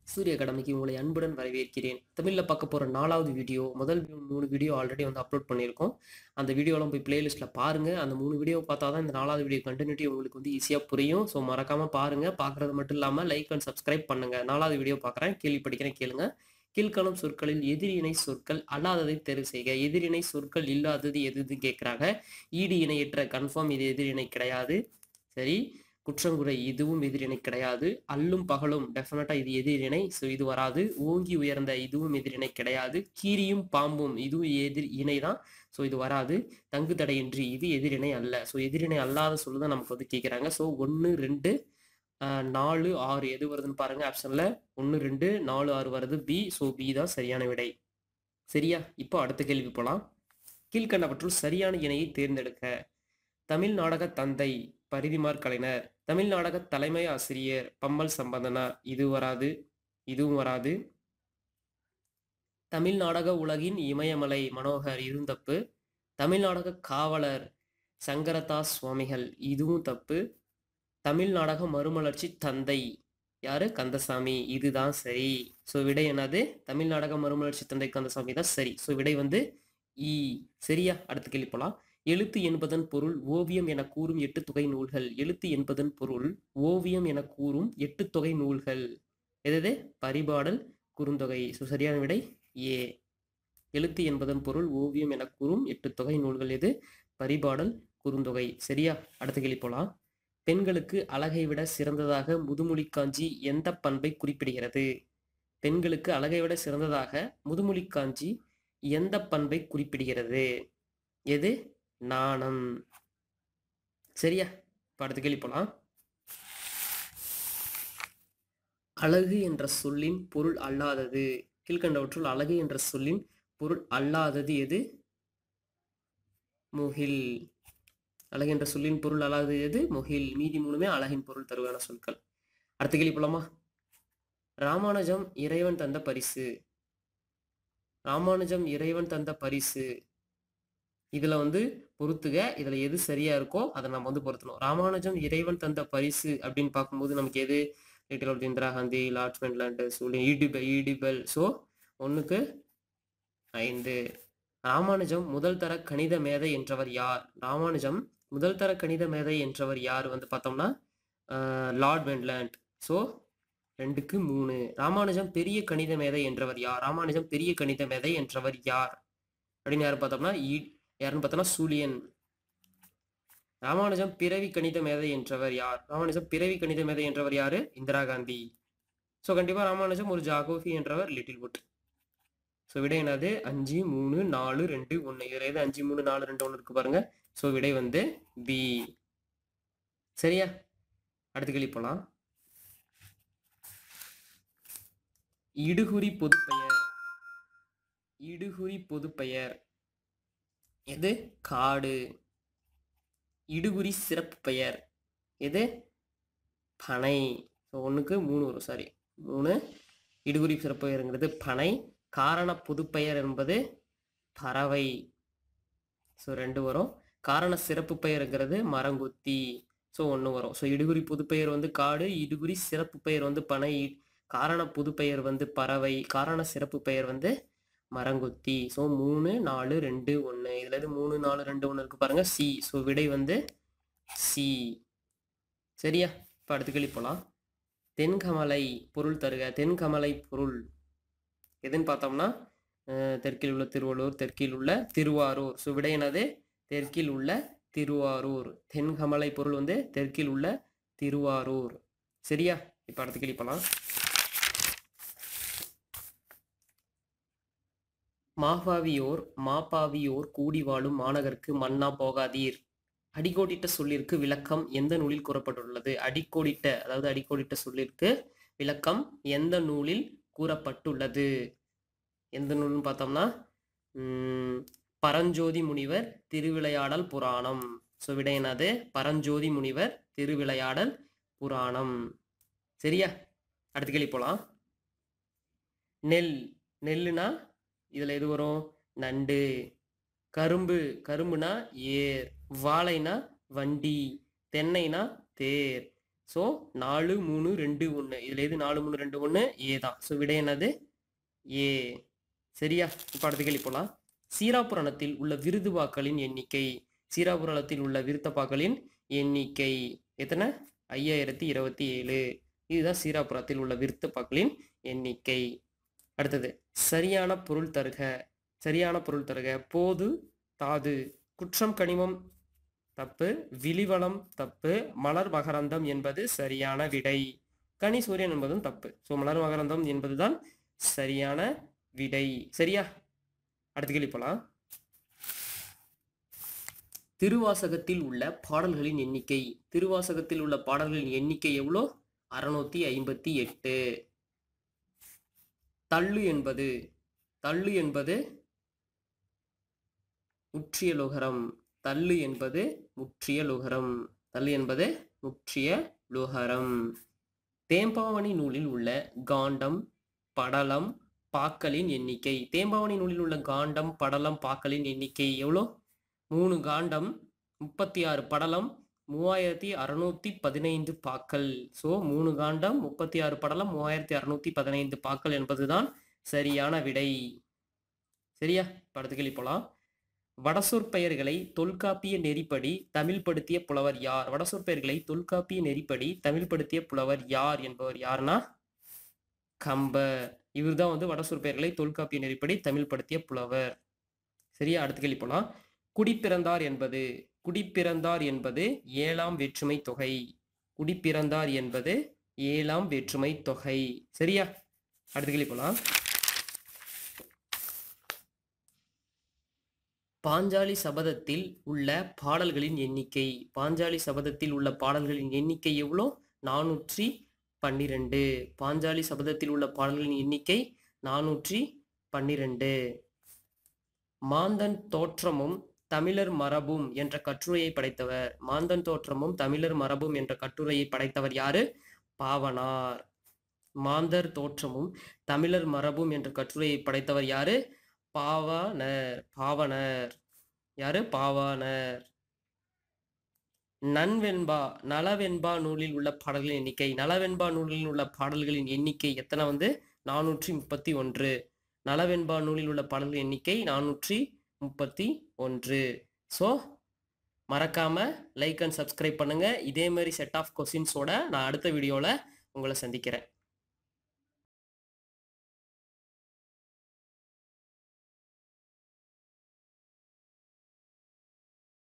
சூரிய அகாடமிக்கு உங்களை அன்புடன் வரவேற்கிறேன் தமிழில் பார்க்க போகிற நாலாவது வீடியோ முதல் மூணு வீடியோ ஆல்ரெடி வந்து அப்லோட் பண்ணியிருக்கோம் அந்த வீடியோலாம் போய் பிளேலிஸ்ட்டில் பாருங்கள் அந்த மூணு வீடியோ பார்த்தா தான் இந்த நாலாவது வீடியோ கண்டினியூட்டி உங்களுக்கு வந்து ஈஸியாக புரியும் ஸோ மறக்காமல் பாருங்கள் பார்க்குறது மட்டும் இல்லாமல் லைக் அண்ட் சப்ஸ்கிரைப் பண்ணுங்கள் நாலாவது வீடியோ பார்க்குறேன் கேள்வி படிக்கிறேன் கேளுங்க கீழ்காணும் சொற்களில் எதிரிணை சொற்கள் அல்லாததை தேர்வு செய்க எதிரிணை சொற்கள் இல்லாதது எது கேட்குறாங்க ஈடு இணையற்ற கன்ஃபார்ம் இது எதிரிணை கிடையாது சரி குற்றங்குறை இதுவும் எதிரிணை கிடையாது அல்லும் பகலும் டெஃபினட்டா இது எதிரிணை ஸோ இது வராது ஓங்கி உயர்ந்த இதுவும் எதிரிணை கிடையாது கீரியும் பாம்பும் இதுவும் எதிர் இணை தான் ஸோ இது வராது தங்கு தடையின்றி இது எதிரிணை அல்ல ஸோ எதிரிணை அல்லாத சொல்லு தான் நமக்கு வந்து கேட்குறாங்க ஸோ ஒன்று ரெண்டு ஆஹ், நாலு ஆறு எது வருதுன்னு பாருங்க ஆப்ஷன்ல ஒன்று ரெண்டு நாலு ஆறு வருது பி ஸோ பி தான் சரியான விடை சரியா இப்போ அடுத்த கேள்வி போலாம் கீழ்கண்டவற்றுள் சரியான இணையை தேர்ந்தெடுக்க தமிழ் நாடக தந்தை பரிதிமார் கலைஞர் தமிழ் நாடக தலைமை ஆசிரியர் பம்மல் சம்பந்தனார் இது வராது இதுவும் வராது தமிழ் நாடக உலகின் இமயமலை மனோகர் இதுவும் தப்பு தமிழ் நாடக காவலர் சங்கரதாஸ் சுவாமிகள் இதுவும் தப்பு தமிழ் நாடக மறுமலர்ச்சி தந்தை யாரு கந்தசாமி இதுதான் சரி ஸோ விடை என்னது தமிழ் நாடக மறுமலர்ச்சி தந்தை கந்தசாமி தான் சரி ஸோ விடை வந்து இ சரியா அடுத்த கேள்வி போலாம் எழுத்து என்பதன் பொருள் ஓவியம் என கூறும் எட்டு தொகை நூல்கள் எழுத்து என்பதன் பொருள் ஓவியம் என கூறும் எட்டு தொகை நூல்கள் எது பரிபாடல் குறுந்தொகை ஸோ சரியான விடை ஏ எழுத்து என்பதன் பொருள் ஓவியம் என கூறும் எட்டு தொகை நூல்கள் எது பரிபாடல் குறுந்தொகை சரியா அடுத்த கேள்வி போலாம் பெண்களுக்கு அழகை விட சிறந்ததாக முதுமொழி காஞ்சி எந்த பண்பை குறிப்பிடுகிறது பெண்களுக்கு அழகை விட சிறந்ததாக முதுமொழி காஞ்சி எந்த பண்பை குறிப்பிடுகிறது எது நாணம் சரியா இப்ப அடுத்த கேள்வி போலாம் அழகு என்ற சொல்லின் பொருள் அல்லாதது கீழ்கண்டவற்றுள் அழகு என்ற சொல்லின் பொருள் அல்லாதது எது முகில் அழகு என்ற சொல்லின் பொருள் அல்லாதது எது முகில் மீதி மூணுமே அழகின் பொருள் தருவான சொற்கள் அடுத்த கேள்வி போலாமா ராமானுஜம் இறைவன் தந்த பரிசு ராமானுஜம் இறைவன் தந்த பரிசு இதுல வந்து பொறுத்துக இதுல எது சரியா இருக்கோ அதை நம்ம வந்து பொருத்தணும் ராமானுஜம் இறைவன் தந்த பரிசு அப்படின்னு பார்க்கும்போது நமக்கு எது லிட்டில் ஆஃப் இந்திரா காந்தி லார்ட் மென்லாண்ட் சூழல் ஈடிபெல் ஈடிபெல் ஸோ ஒன்றுக்கு ஐந்து ராமானுஜம் முதல் தர கணித மேதை என்றவர் யார் ராமானுஜம் முதல் தர கணித மேதை என்றவர் யார் வந்து பார்த்தோம்னா ஆஹ், லார்ட் வென்லாண்ட் ஸோ ரெண்டுக்கு மூணு ராமானுஜம் பெரிய கணித மேதை என்றவர் யார் ராமானுஜம் பெரிய கணித மேதை என்றவர் யார் அப்படின்னு யார் பார்த்தோம்னா ஈ யாருன்னு பார்த்தோம்னா சூலியன் ராமானுஜம் பிறவி கணித மேதை என்றவர் யார் ராமானுஜம் பிறவி கணித மேதை என்றவர் யாரு இந்திரா காந்தி ஸோ கண்டிப்பா ராமானுஜம் ஒரு ஜாகோஃபி என்றவர் லிட்டில் வுட் ஸோ விடை என்னது அஞ்சு மூணு நாலு ரெண்டு ஒன்று இதில் எது அஞ்சு மூணு நாலு ரெண்டு ஒன்று இருக்கு பாருங்க ஸோ விடை வந்து பி சரியா அடுத்த கேள்வி போலாம் இடுகுறி பொதுப்பெயர் இடுகுறி பொதுப்பெயர் எது காடு இடுகுறி சிறப்பு பெயர் எது பனை ஸோ ஒன்றுக்கு மூணு வரும் சாரி மூணு இடுகுறி சிறப்பு பெயருங்கிறது பனை காரண புதுப்பெயர் என்பது பறவை ஸோ ரெண்டு வரும் காரண சிறப்பு பெயருங்கிறது மரங்கொத்தி ஸோ ஒன்று வரும் ஸோ இடுகுறி புதுப்பெயர் வந்து காடு இடுகுறி சிறப்பு பெயர் வந்து பனை காரண புதுப்பெயர் வந்து பறவை காரண சிறப்பு பெயர் வந்து மரங்கொத்தி ஸோ மூணு நாலு ரெண்டு ஒன்று இதுல இருந்து மூணு நாலு ரெண்டு ஒன்று இருக்கு பாருங்க சி ஸோ விடை வந்து சி சரியா இப்போ அடுத்த கேள்வி போலாம் தென்கமலை பொருள் தருக தென்கமலை பொருள் எதுன்னு பார்த்தோம்னா அஹ், தெற்கில் உள்ள திருவள்ளூர் தெற்கில் உள்ள திருவாரூர் ஸோ விடை என்னது தெற்கில் உள்ள திருவாரூர் தென்கமலை பொருள் வந்து தெற்கில் உள்ள திருவாரூர் சரியா இப்போ அடுத்த கேள்வி போலாம் மாபாவியோர் மாபாவியோர் கூடி வாழும் மாநகருக்கு மன்னா போகாதீர் அடிக்கோடிட்ட சொல்லிற்கு விளக்கம் எந்த நூலில் கூறப்பட்டுள்ளது அடிக்கோடிட்ட அதாவது அடிக்கோடிட்ட சொல்லிற்கு விளக்கம் எந்த நூலில் கூறப்பட்டுள்ளது எந்த நூல்னு பார்த்தோம்னா உம், பரஞ்சோதி முனிவர் திருவிளையாடல் புராணம் ஸோ விடை என்னது பரஞ்சோதி முனிவர் திருவிளையாடல் புராணம் சரியா அடுத்த கேள்வி போலாம் நெல் நெல்லுனா இதுல எது வரும் நண்டு கரும்பு கரும்புனா ஏர் வாழைனா வண்டி தென்னைனா தேர் ஸோ நாலு மூணு ரெண்டு ஒன்று இதில் எது நாலு மூணு ரெண்டு ஒன்று ஏ தான் ஸோ விடை என்னது ஏ சரியா இப்போ அடுத்த கேள்வி போகலாம் சீராபுராணத்தில் உள்ள விருதுவாக்களின் எண்ணிக்கை சீராபுராணத்தில் உள்ள விருத்தப்பாக்களின் எண்ணிக்கை எத்தனை ஐயாயிரத்தி இருபத்தி ஏழு இதுதான் சீராபுரத்தில் உள்ள விருத்தப்பாக்களின் எண்ணிக்கை அடுத்தது சரியான பொருள் தருக சரியான பொருள் தருக போது தாது குற்றம் கனிமம் தப்பு விழிவளம் தப்பு மலர் மகரந்தம் என்பது சரியான விடை கனி சூரியன் என்பதும் தப்பு ஸோ மலர் மகரந்தம் என்பதுதான் சரியான விடை சரியா அடுத்த கேள்வி போலாம் திருவாசகத்தில் உள்ள பாடல்களின் எண்ணிக்கை திருவாசகத்தில் உள்ள பாடல்களின் எண்ணிக்கை எவ்வளோ அறுநூத்தி ஐம்பத்தி எட்டு தள்ளு என்பது தள்ளு என்பது முற்றிய லுகரம் தள்ளு என்பது முற்றிய லுகரம் தள்ளு என்பது முற்றிய லுகரம் தேம்பாவணி நூலில் உள்ள காண்டம் படலம் பாக்களின் எண்ணிக்கை தேம்பாவணி நூலில் உள்ள காண்டம் படலம் பாக்களின் எண்ணிக்கை எவ்வளோ மூணு காண்டம் முப்பத்தி ஆறு படலம் மூவாயிரத்தி அறுநூத்தி பதினைந்து பாக்கள் ஸோ மூணு காண்டம் முப்பத்தி ஆறு படலம் மூவாயிரத்தி அறுநூத்தி பதினைந்து பாக்கள் என்பதுதான் சரியான விடை சரியா இப்ப அடுத்த கேள்வி போலாம் வடசொற் பெயர்களை தொல்காப்பிய நெறிப்படி தமிழ்படுத்திய புலவர் யார் வடசொற் பெயர்களை தொல்காப்பிய நெறிப்படி தமிழ்படுத்திய புலவர் யார் என்பவர் யாருன்னா கம்பர் இவர்தான் வந்து வடசொற் பெயர்களை தொல்காப்பிய நெறிப்படி தமிழ்படுத்திய புலவர் சரியா அடுத்த கேள்வி போலாம் குடிப்பிறந்தார் என்பது குடிப்பிறந்தார் என்பது ஏழாம் வேற்றுமை தொகை குடிப்பிறந்தார் என்பது ஏழாம் வேற்றுமை தொகை சரியா அடுத்த கேள்வி போலாம் பாஞ்சாலி சபதத்தில் உள்ள பாடல்களின் எண்ணிக்கை பாஞ்சாலி சபதத்தில் உள்ள பாடல்களின் எண்ணிக்கை எவ்வளோ நானூற்றி பன்னிரெண்டு பாஞ்சாலி சபதத்தில் உள்ள பாடல்களின் எண்ணிக்கை நானூற்றி பன்னிரெண்டு மாந்தன் தோற்றமும் தமிழர் மரபும் என்ற கட்டுரையை படைத்தவர் மாந்தன் தோற்றமும் தமிழர் மரபும் என்ற கட்டுரையை படைத்தவர் யாரு பாவனார் மாந்தர் தோற்றமும் தமிழர் மரபும் என்ற கட்டுரையை படைத்தவர் யாரு பாவனர் பாவனர் யாரு பாவாணர் நன்வெண்பா நலவெண்பா நூலில் உள்ள பாடல்களின் எண்ணிக்கை நலவெண்பா நூலில் உள்ள பாடல்களின் எண்ணிக்கை எத்தனை வந்து நானூற்றி முப்பத்தி ஒன்று நலவெண்பா நூலில் உள்ள பாடல்களின் எண்ணிக்கை நானூற்றி முப்பத்தி ஒன்று ஸோ மறக்காம லைக் அண்ட் சப்ஸ்கிரைப் பண்ணுங்க இதே மாதிரி செட் ஆஃப் கொஸ்டின்ஸோட நான் அடுத்த வீடியோவில் உங்களை சந்திக்கிறேன்